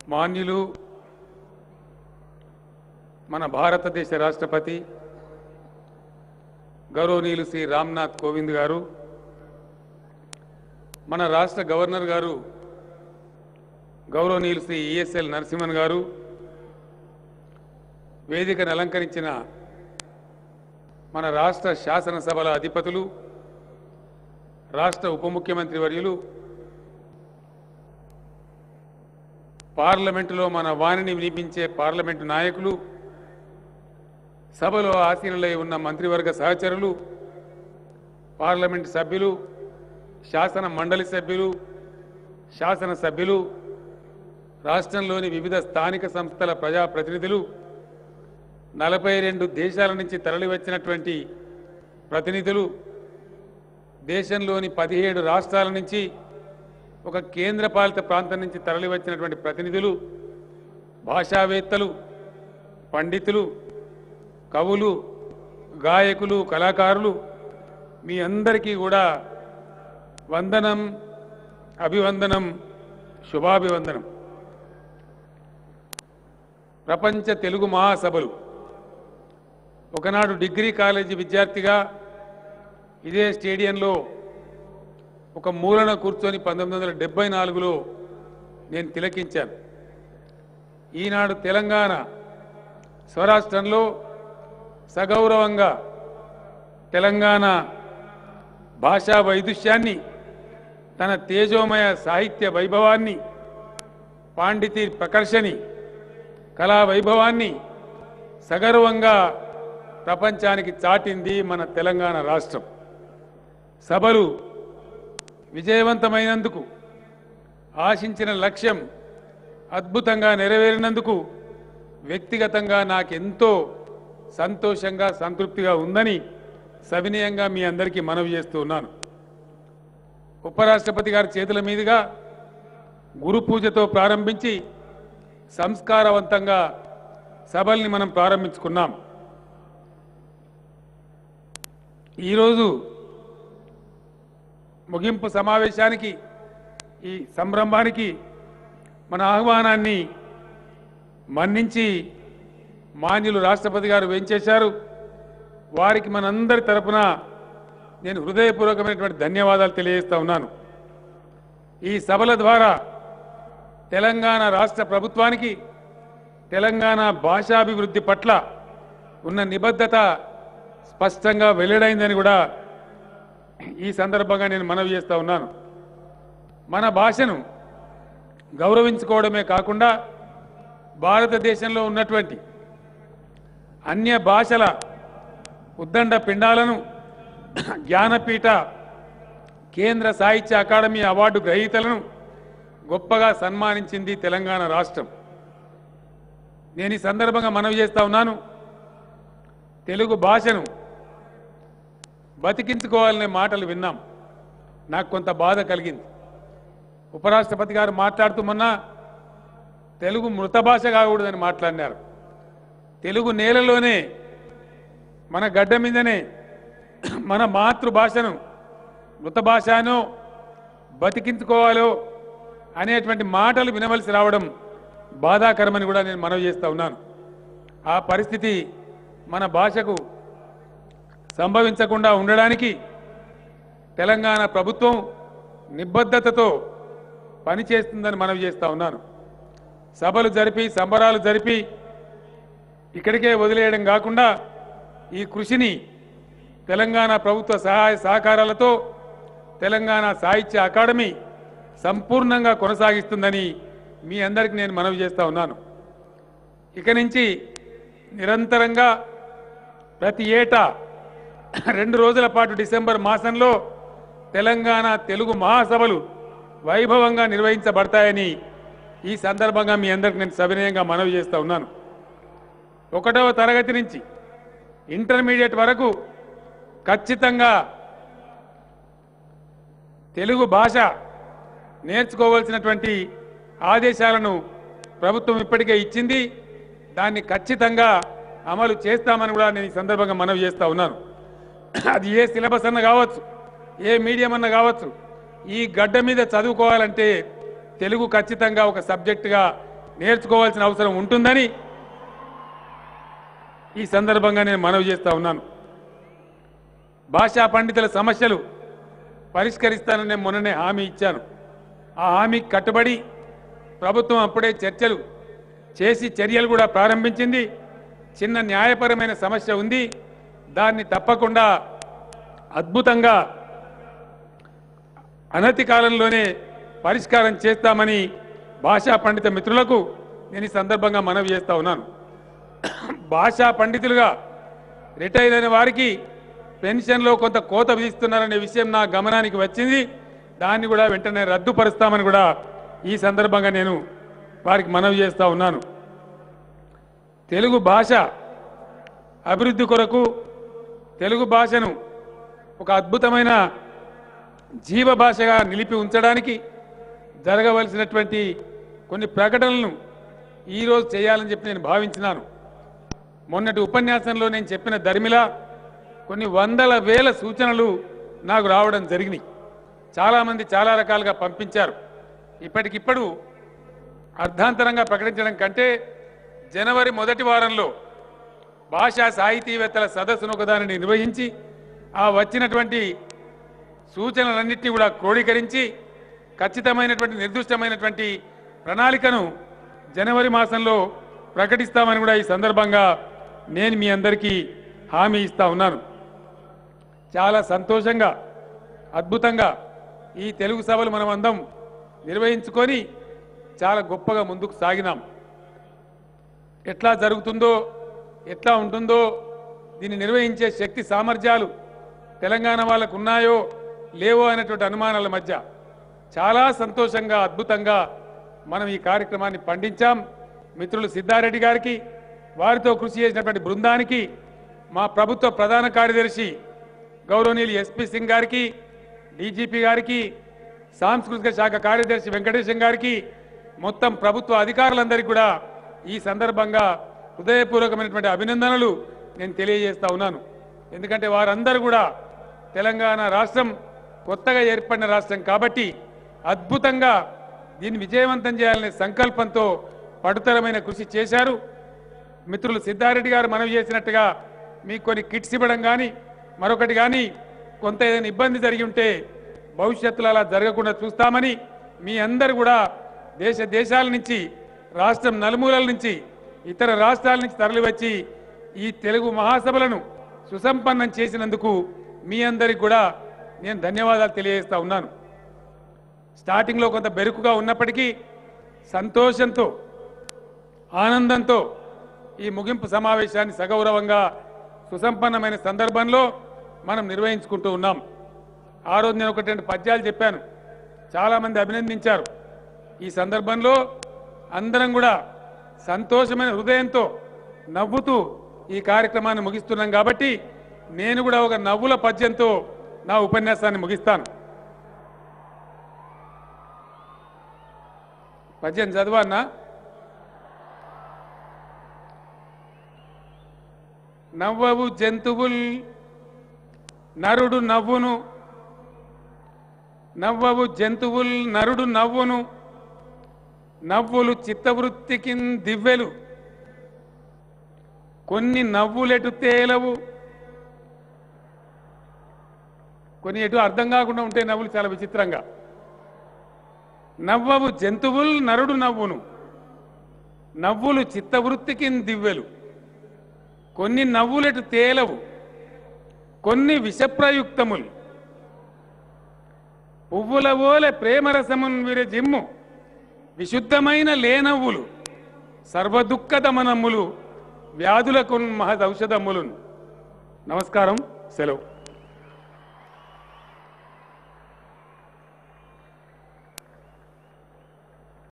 మాన్యులు మన భారతదేశ రాష్ట్రపతి గౌరవనీయులు శ్రీ రామ్నాథ్ కోవింద్ గారు మన రాష్ట్ర గవర్నర్ గారు గౌరవనీయులు శ్రీ ఈఎస్ఎల్ నరసింహన్ గారు వేదికను అలంకరించిన మన రాష్ట్ర శాసనసభల అధిపతులు రాష్ట్ర ఉప ముఖ్యమంత్రి వర్యులు పార్లమెంటులో మన వాణిని వినిపించే పార్లమెంటు నాయకులు సభలో ఆసీనులై ఉన్న మంత్రివర్గ సహచరులు పార్లమెంటు సభ్యులు శాసన మండలి సభ్యులు శాసన సభ్యులు రాష్ట్రంలోని వివిధ స్థానిక సంస్థల ప్రజాప్రతినిధులు నలభై రెండు దేశాల నుంచి తరలివచ్చినటువంటి ప్రతినిధులు దేశంలోని పదిహేడు రాష్ట్రాల నుంచి ఒక కేంద్రపాలిత ప్రాంతం నుంచి తరలివచ్చినటువంటి ప్రతినిధులు భాషావేత్తలు పండితులు కవులు గాయకులు కళాకారులు మీ అందరికీ కూడా వందనం అభివందనం శుభాభివందనం ప్రపంచ తెలుగు మహాసభలు ఒకనాడు డిగ్రీ కాలేజీ విద్యార్థిగా ఇదే స్టేడియంలో ఒక మూలన కూర్చొని పంతొమ్మిది వందల డెబ్బై నాలుగులో నేను తిలకించాను ఈనాడు తెలంగాణ స్వరాష్ట్రంలో సగౌరవంగా తెలంగాణ భాషా వైదుష్యాన్ని తన తేజోమయ సాహిత్య వైభవాన్ని పాండితి ప్రకర్షని కళా వైభవాన్ని సగర్వంగా ప్రపంచానికి చాటింది మన తెలంగాణ రాష్ట్రం సభలు విజయవంతమైనందుకు ఆశించిన లక్ష్యం అద్భుతంగా నెరవేరినందుకు వ్యక్తిగతంగా నాకెంతో సంతోషంగా సంతృప్తిగా ఉందని సవినయంగా మీ అందరికీ మనవి చేస్తూ ఉన్నాను ఉపరాష్ట్రపతి గారి చేతుల మీదుగా గురు పూజతో ప్రారంభించి సంస్కారవంతంగా సభల్ని మనం ప్రారంభించుకున్నాం ఈరోజు ముగింపు సమావేశానికి ఈ సంరంభానికి మన ఆహ్వానాన్ని మన్నించి మాన్యులు రాష్ట్రపతి గారు వెంచేశారు వారికి మనందరి తరపున నేను హృదయపూర్వకమైనటువంటి ధన్యవాదాలు తెలియజేస్తా ఉన్నాను ఈ సభల ద్వారా తెలంగాణ రాష్ట్ర ప్రభుత్వానికి తెలంగాణ భాషాభివృద్ధి పట్ల ఉన్న నిబద్ధత స్పష్టంగా వెల్లడైందని కూడా ఈ సందర్భంగా నేను మనవి చేస్తా ఉన్నాను మన భాషను గౌరవించుకోవడమే కాకుండా భారతదేశంలో ఉన్నటువంటి అన్య భాషల ఉద్దండ పిండాలను జ్ఞానపీఠ కేంద్ర సాహిత్య అకాడమీ అవార్డు గ్రహీతలను గొప్పగా సన్మానించింది తెలంగాణ రాష్ట్రం నేను ఈ సందర్భంగా మనవి చేస్తా ఉన్నాను తెలుగు భాషను బతికించుకోవాలనే మాటలు విన్నాం నాకు కొంత బాధ కలిగింది ఉపరాష్ట్రపతి గారు మాట్లాడుతూ మొన్న తెలుగు మృత భాష కాకూడదని మాట్లాడినారు తెలుగు నేలలోనే మన గడ్డ మీదనే మన మాతృభాషను మృత భాషను బతికించుకోవాలో అనేటువంటి మాటలు వినవలసి రావడం బాధాకరమని కూడా నేను మనవి చేస్తా ఉన్నాను ఆ పరిస్థితి మన భాషకు సంభవించకుండా ఉండడానికి తెలంగాణ ప్రభుత్వం నిబద్ధతతో పనిచేస్తుందని మనవి చేస్తా ఉన్నాను సభలు జరిపి సంబరాలు జరిపి ఇక్కడికే వదిలేయడం కాకుండా ఈ కృషిని తెలంగాణ ప్రభుత్వ సహాయ సహకారాలతో తెలంగాణ సాహిత్య అకాడమీ సంపూర్ణంగా కొనసాగిస్తుందని మీ అందరికీ నేను మనవి చేస్తా ఉన్నాను ఇక నుంచి నిరంతరంగా ప్రతి ఏటా రెండు రోజుల పాటు డిసెంబర్ మాసంలో తెలంగాణ తెలుగు మహాసభలు వైభవంగా నిర్వహించబడతాయని ఈ సందర్భంగా మీ అందరికి నేను సవినయంగా మనవి చేస్తా ఉన్నాను ఒకటవ తరగతి నుంచి ఇంటర్మీడియట్ వరకు ఖచ్చితంగా తెలుగు భాష నేర్చుకోవాల్సినటువంటి ఆదేశాలను ప్రభుత్వం ఇప్పటికే ఇచ్చింది దాన్ని ఖచ్చితంగా అమలు చేస్తామని కూడా నేను ఈ సందర్భంగా మనవి చేస్తా ఉన్నాను అది ఏ సిలబస్ అన్న కావచ్చు ఏ మీడియం అన్న కావచ్చు ఈ గడ్డ మీద చదువుకోవాలంటే తెలుగు ఖచ్చితంగా ఒక సబ్జెక్టుగా నేర్చుకోవాల్సిన అవసరం ఉంటుందని ఈ సందర్భంగా నేను మనవి చేస్తా ఉన్నాను భాషా పండితుల సమస్యలు పరిష్కరిస్తానని నేను మొన్ననే హామీ ఇచ్చాను ఆ హామీకి కట్టుబడి ప్రభుత్వం అప్పుడే చర్చలు చేసి చర్యలు కూడా ప్రారంభించింది చిన్న న్యాయపరమైన సమస్య ఉంది దాన్ని తప్పకుండా అద్భుతంగా అనతి కాలంలోనే పరిష్కారం చేస్తామని భాషా పండిత మిత్రులకు నేను ఈ సందర్భంగా మనవి చేస్తా ఉన్నాను భాషా పండితులుగా రిటైర్ అయిన వారికి పెన్షన్లో కొంత కోత విధిస్తున్నారనే విషయం నా గమనానికి వచ్చింది దాన్ని కూడా వెంటనే రద్దుపరుస్తామని కూడా ఈ సందర్భంగా నేను వారికి మనవి చేస్తా ఉన్నాను తెలుగు భాష అభివృద్ధి కొరకు తెలుగు భాషను ఒక అద్భుతమైన జీవ భాషగా నిలిపి ఉంచడానికి జరగవలసినటువంటి కొన్ని ప్రకటనలను ఈరోజు చేయాలని చెప్పి నేను భావించినాను మొన్నటి ఉపన్యాసంలో నేను చెప్పిన ధర్మిల కొన్ని వందల వేల సూచనలు నాకు రావడం జరిగినాయి చాలామంది చాలా రకాలుగా పంపించారు ఇప్పటికిప్పుడు అర్ధాంతరంగా ప్రకటించడం కంటే జనవరి మొదటి వారంలో భాషా సాహితీవేత్తల సదస్సును ఒకదానిని నిర్వహించి ఆ వచ్చినటువంటి సూచనలన్నింటినీ కూడా క్రోడీకరించి ఖచ్చితమైనటువంటి నిర్దిష్టమైనటువంటి ప్రణాళికను జనవరి మాసంలో ప్రకటిస్తామని కూడా ఈ సందర్భంగా నేను మీ అందరికీ హామీ ఇస్తా ఉన్నాను చాలా సంతోషంగా అద్భుతంగా ఈ తెలుగు సభలు మనం అందం నిర్వహించుకొని చాలా గొప్పగా ముందుకు సాగినాం ఎట్లా జరుగుతుందో ఎట్లా ఉంటుందో దీన్ని నిర్వహించే శక్తి సామర్థ్యాలు తెలంగాణ వాళ్ళకు ఉన్నాయో లేవో అనేటువంటి అనుమానాల మధ్య చాలా సంతోషంగా అద్భుతంగా మనం ఈ కార్యక్రమాన్ని పండించాం మిత్రులు సిద్ధారెడ్డి గారికి వారితో కృషి చేసినటువంటి బృందానికి మా ప్రభుత్వ ప్రధాన కార్యదర్శి గౌరవనీయులు ఎస్పీ సింగ్ గారికి డీజీపీ గారికి సాంస్కృతిక శాఖ కార్యదర్శి వెంకటేశం గారికి మొత్తం ప్రభుత్వ అధికారులందరికీ కూడా ఈ సందర్భంగా హృదయపూర్వకమైనటువంటి అభినందనలు నేను తెలియజేస్తా ఉన్నాను ఎందుకంటే వారందరూ కూడా తెలంగాణ రాష్ట్రం కొత్తగా ఏర్పడిన రాష్ట్రం కాబట్టి అద్భుతంగా దీన్ని విజయవంతం చేయాలనే సంకల్పంతో పడుతరమైన కృషి చేశారు మిత్రులు సిద్ధారెడ్డి గారు మనవి చేసినట్టుగా మీకు కొన్ని కిట్స్ ఇవ్వడం కానీ మరొకటి కానీ కొంత ఏదైనా ఇబ్బంది జరిగి ఉంటే భవిష్యత్తులో అలా జరగకుండా చూస్తామని మీ అందరు కూడా దేశ దేశాల నుంచి రాష్ట్రం నలుమూలల నుంచి ఇతర రాష్ట్రాల నుంచి తరలివచ్చి ఈ తెలుగు మహాసభలను సుసంపన్నం చేసినందుకు మీ అందరికి కూడా నేను ధన్యవాదాలు తెలియజేస్తా ఉన్నాను స్టార్టింగ్లో కొంత బెరుకుగా ఉన్నప్పటికీ సంతోషంతో ఆనందంతో ఈ ముగింపు సమావేశాన్ని సగౌరవంగా సుసంపన్నమైన సందర్భంలో మనం నిర్వహించుకుంటూ ఉన్నాం ఆ రోజు నేను ఒకటి రెండు పద్యాలు చెప్పాను చాలామంది అభినందించారు ఈ సందర్భంలో అందరం కూడా సంతోషమైన హృదయంతో నవ్వుతూ ఈ కార్యక్రమాన్ని ముగిస్తున్నాం కాబట్టి నేను కూడా ఒక నవ్వుల పద్యంతో నా ఉపన్యాసాన్ని ముగిస్తాను పద్యం చదవన్నా నవ్వవు జంతువుల్ నరుడు నవ్వును నవ్వవు జంతువుల్ నరుడు నవ్వును నవ్వులు చిత్తవృత్తికి దివ్వెలు కొన్ని నవ్వులెటు తేలవు కొన్ని ఎటు అర్థం కాకుండా ఉంటే నవ్వులు చాలా విచిత్రంగా నవ్వవు జంతువుల్ నరుడు నవ్వును నవ్వులు చిత్తవృత్తికి దివ్వెలు కొన్ని నవ్వులెటు తేలవు కొన్ని విషప్రయుక్తములు పువ్వుల ఓలె ప్రేమరసమున్ విరజిమ్ము విశుద్ధమైన లేనవ్వులు సర్వదుఃఖదమనమ్ములు వ్యాధులకు మహదౌషధములు నమస్కారం సెలవు